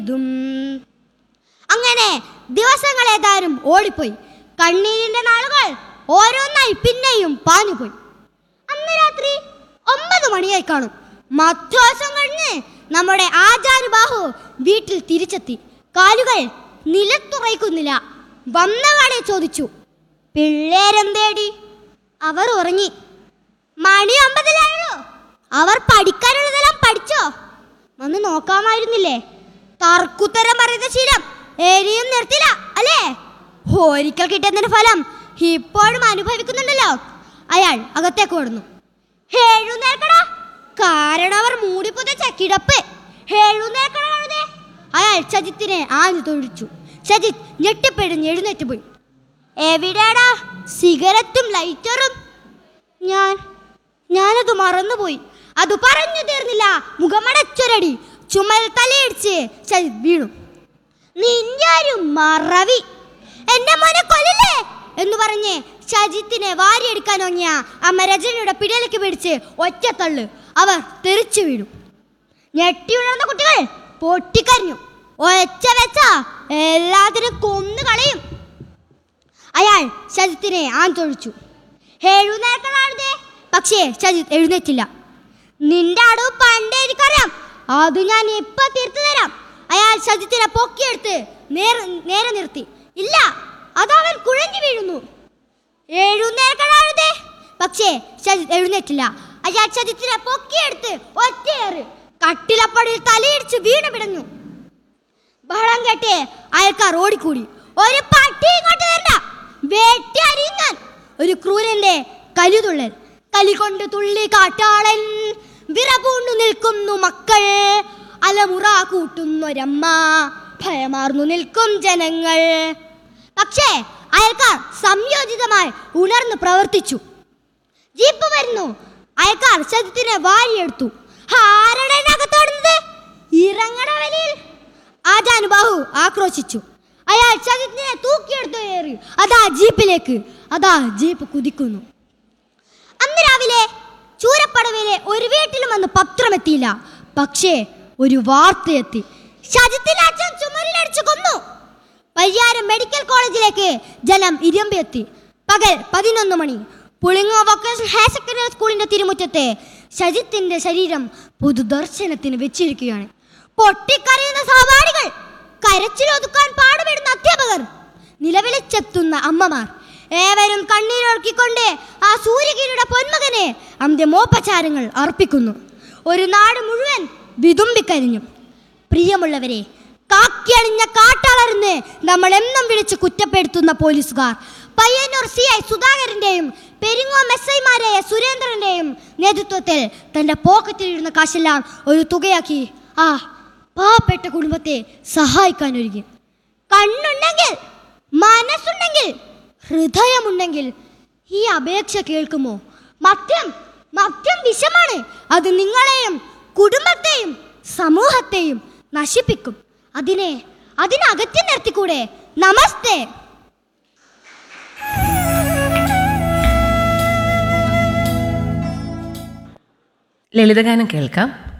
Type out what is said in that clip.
ദും. അങ്ങനെ ദിവസങ്ങൾ ഏതാനും ഓടിപ്പോയി കണ്ണീരിന്റെ നാളുകൾ ഓരോന്നായി പിന്നെയും പാഞ്ഞുപോയി അന്ന് രാത്രി ഒമ്പത് മണിയായി കാണും മധ്വാസം കഴിഞ്ഞ് നമ്മുടെ ആചാനുബാഹു വീട്ടിൽ തിരിച്ചെത്തി കാലുകൾ നിലത്തുറയ്ക്കുന്നില്ല വന്നവാടെ ചോദിച്ചു പിള്ളേരെന്തേടി അവർ ഉറങ്ങി മണി ഒമ്പതിലായുള്ളൂ അവർ പഠിക്കാനുള്ളതെല്ലാം പഠിച്ചോ ഒന്ന് നോക്കാമായിരുന്നില്ലേ തർക്കുത്തരം പറയുന്ന ശീലം ഏരിയും നിർത്തില്ല അല്ലേ ഒരിക്കൽ കിട്ടുന്നതിന് ഫലം ഇപ്പോഴും അനുഭവിക്കുന്നുണ്ടല്ലോ അയാൾ അകത്തേക്ക് ഓടുന്നു എഴുന്നേൽക്കടാ കാരണം അവർ മൂടിപ്പുതച്ച കിടപ്പ് എഴുന്നേൽക്കടാ കഴുതേ. അയാൾ സജിത്തിനെ ആഞ്ഞു തൊഴിച്ചു സജിത്ത് ഞെട്ടിപ്പിടിഞ്ഞ് എഴുന്നേറ്റ് പോയി എവിടെയാടാ സിഗരറ്റും ലൈറ്ററും ഞാൻ ഞാനത് മറന്നുപോയി അത് പറഞ്ഞു തീർന്നില്ല മുഖമടച്ചൊരടി ചുമൽ തലയിടിച്ച് സജിത്ത് വീണു നിന്റെ ഒരു മറവി എന്റെ മോനെ കൊല്ലില്ലേ എന്ന് പറഞ്ഞ് ഷജിത്തിനെ വാരിയെടുക്കാൻ ഒങ്ങിയ അമ്മ രജനിയുടെ പിടിയിലേക്ക് പിടിച്ച് ഒറ്റത്തള്ളു അവർ തെറിച്ചു വീണു ഞെട്ടി ഉണർന്ന കുട്ടികൾ പൊട്ടിക്കരഞ്ഞു ഒച്ച വെച്ച എല്ലാത്തിനും കൊന്നു കളയും അയാൾ ഷജിത്തിനെ ആന്തൊഴിച്ചു എഴുന്നേൽക്കണേ പക്ഷേ ഷജിത്ത് എഴുന്നേറ്റില്ല നിന്റെ അടവ് പണ്ടേ എനിക്കറിയാം അത് ഞാൻ ഇപ്പൊ തീർത്തു തരാം അയാൾ ഷജിത്തിനെ പൊക്കിയെടുത്ത് നേരെ നേരെ നിർത്തി ഇല്ല അതവൻ കുഴഞ്ഞു വീഴുന്നു എഴുന്നേൽക്കണേ പക്ഷേ ഷജിത്ത് എഴുന്നേറ്റില്ല അയാൾ ഷജിത്തിനെ പൊക്കിയെടുത്ത് ഒറ്റയേറ് കട്ടിലപ്പടിയിൽ തലയിടിച്ച് വീണ് പിടഞ്ഞു ബഹളം കേട്ട് അയൽക്കാർ ഓടിക്കൂടി ഒരു പട്ടി ഇങ്ങോട്ട് വരണ്ട വെട്ടി അരിഞ്ഞാൻ ഒരു ക്രൂരന്റെ കലിതുള്ളൽ കലി കൊണ്ട് തുള്ളി കാട്ടാളൻ വിറപൂണ്ടു നിൽക്കുന്നു മക്കൾ അലമുറ കൂട്ടുന്നൊരമ്മ ഭയമാർന്നു നിൽക്കും ജനങ്ങൾ പക്ഷേ അയൽക്കാർ സംയോജിതമായി ഉണർന്നു പ്രവർത്തിച്ചു ജീപ്പ് വരുന്നു അയൽക്കാർ ശബ്ദത്തിനെ വാരിയെടുത്തു ആരുടെ അകത്തോടുന്നത് ഇറങ്ങണ വലിയിൽ ആജാനുബാഹു ആക്രോശിച്ചു അയാൾ ശജിത്തിനെ തൂക്കിയെടുത്തു കയറി അതാ ജീപ്പിലേക്ക് അതാ ജീപ്പ് കുതിക്കുന്നു അന്ന് രാവിലെ ചൂരപ്പടവിലെ ഒരു വീട്ടിലും അന്ന് പത്രമെത്തിയില്ല പക്ഷേ ഒരു വാർത്തയെത്തി ഷജിത്തിന്റെ അച്ഛൻ ചുമരിലടിച്ചു കൊന്നു പരിയാരം മെഡിക്കൽ കോളേജിലേക്ക് ജനം ഇരുമ്പിയെത്തി പകൽ പതിനൊന്ന് മണി പുളിങ്ങോ വൊക്കേഷണൽ ഹയർ സെക്കൻഡറി സ്കൂളിന്റെ തിരുമുറ്റത്തെ ഷജിത്തിന്റെ ശരീരം പൊതുദർശനത്തിന് വെച്ചിരിക്കുകയാണ് പൊട്ടിക്കരയുന്ന സഹപാഠികൾ കരച്ചിലൊതുക്കാൻ പാടുപെടുന്ന അധ്യാപകർ നിലവിളിച്ചെത്തുന്ന അമ്മമാർ ഏവരും കണ്ണീരൊഴുക്കിക്കൊണ്ട് ആ സൂര്യകിരിയുടെ പൊന്മകനെ അന്ത്യമോപചാരങ്ങൾ അർപ്പിക്കുന്നു ഒരു നാട് മുഴുവൻ വിതുമ്പിക്കരിഞ്ഞു പ്രിയമുള്ളവരെ കാക്കിയണിഞ്ഞ കാട്ടാളർന്ന് നമ്മൾ എന്നും വിളിച്ച് കുറ്റപ്പെടുത്തുന്ന പോലീസുകാർ പയ്യന്നൂർ സി ഐ സുധാകരന്റെയും പെരിങ്ങോം എസ് ഐമാരായ സുരേന്ദ്രന്റെയും നേതൃത്വത്തിൽ തന്റെ പോക്കറ്റിലിരുന്ന കാശെല്ലാം ഒരു തുകയാക്കി ആ പാവപ്പെട്ട കുടുംബത്തെ സഹായിക്കാൻ ഒരുങ്ങി കണ്ണുണ്ടെങ്കിൽ മനസ്സുണ്ടെങ്കിൽ ഹൃദയമുണ്ടെങ്കിൽ ഈ അപേക്ഷ കേൾക്കുമോ മദ്യം മദ്യം വിഷമാണ് അത് നിങ്ങളെയും കുടുംബത്തെയും സമൂഹത്തെയും നശിപ്പിക്കും അതിനെ അതിനകറ്റി നിർത്തിക്കൂടെ നമസ്തേ ലളിതഗാനം കേൾക്കാം